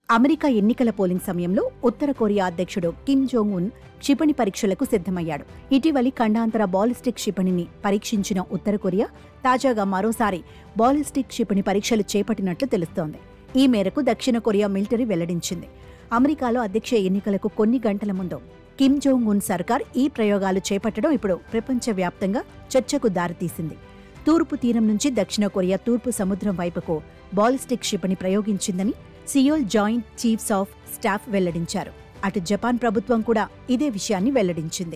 America ఎన్నికల polling సమయంలో ఉత్తర కొరియా అధ్యక్షుడు కిమ్ జోంగ్ ఉన్ క్షిపణి పరీక్షలకు సిద్ధమయ్యాడు ఇటీవలి ఖండాంతర బాలిస్టిక్ క్షిపణిని పరీక్షించిన ఉత్తర కొరియా తాజాగా మరోసారి బాలిస్టిక్ క్షిపణి పరీక్షలు చేపట్టినట్లు తెలుస్తోంది ఈ మేరకు దక్షిణ కొరియా మిలిటరీ వెల్లడించింది అమెరికాలో అధ్యక్ష ఎన్నికలకు కొన్ని గంటల ముందు కిమ్ జోంగ్ ఉన్ సర్కార్ ఈ ప్రయోగాలు చేపట్టడం ఇప్పుడు ప్రపంచవ్యాప్తంగా చర్చకు దారితీసింది తూర్పు తీరం నుంచి దక్షిణ కొరియా తూర్పు సముద్రం వైపుకు బాలిస్టిక్ క్షిపణి ప్రయోగించిందని Seoul Joint Chiefs of Staff వెల్లడించారు అటు జపాన్ ప్రభుత్వం కూడా ఇదే విషయాన్ని వెల్లడించింది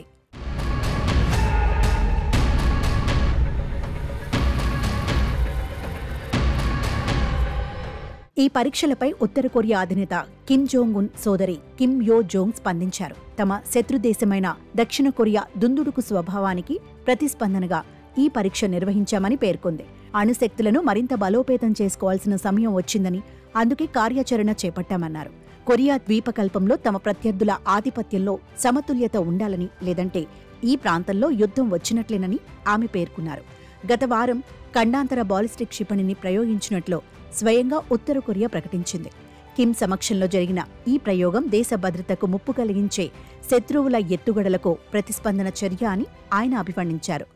ఈ పరీక్షలపై ఉత్తర కొరియా అధినేత కిమ్ జోంగ్ ఉన్ సోదరి కిమ్ యో జోంగ్ స్పందించారు తమ శత్రుదేశమైన దక్షిణ కొరియా దుందుడుకు స్వభావానికి ప్రతిస్పందనగా ఈ పరీక్ష నిర్వహించామని పేర్కొంది అణుశక్తులను మరింత బలోపేతం చేసుకోవాల్సిన సమయం వచ్చిందని అందుకే కార్యాచరణ చేపట్టామన్నారు కొరియా ద్వీపకల్పంలో తమ ప్రత్యర్థుల ఆధిపత్యంలో సమతుల్యత ఉండాలని లేదంటే ఈ ప్రాంతంలో యుద్ధం వచ్చినట్లేనని ఆమె పేర్కొన్నారు గత వారం ఖండాంతర బాలిస్టిక్ క్షిపణిని ప్రయోగించినట్లు స్వయంగా ఉత్తర కొరియా ప్రకటించింది కిమ్ సమక్షంలో జరిగిన ఈ ప్రయోగం దేశ భద్రతకు ముప్పు కలిగించే శత్రువుల ఎత్తుగడలకు ప్రతిస్పందన చర్య అని ఆయన అభివర్ణించారు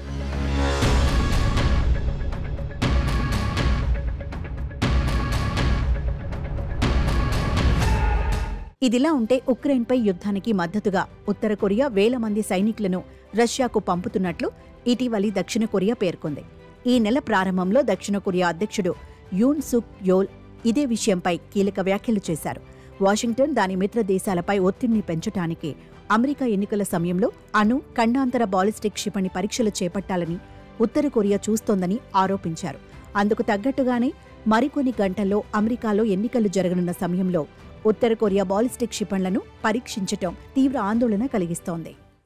ఇదిలా ఉంటే ఉక్రెయిన్పై యుద్ధానికి మద్దతుగా ఉత్తర కొరియా వేల మంది సైనికులను రష్యాకు పంపుతున్నట్లు ఇటీవలి దక్షిణ కొరియా పేర్కొంది ఈ నెల ప్రారంభంలో దక్షిణ కొరియా అధ్యక్షుడు యూన్ సుక్ యోల్ ఇదే విషయంపై కీలక వ్యాఖ్యలు చేశారు వాషింగ్టన్ దాని మిత్ర దేశాలపై ఒత్తిడిని పెంచటానికి అమెరికా ఎన్నికల సమయంలో అణు ఖండాంతర బాలిస్టిక్ క్షిపణి పరీక్షలు చేపట్టాలని ఉత్తర కొరియా చూస్తోందని ఆరోపించారు అందుకు తగ్గట్టుగానే మరికొన్ని గంటల్లో అమెరికాలో ఎన్నికలు జరగనున్న సమయంలో ఉత్తర కొరియా బాలిస్టిక్ క్షిపణులను పరీక్షించటం తీవ్ర ఆందోళన కలిగిస్తోంది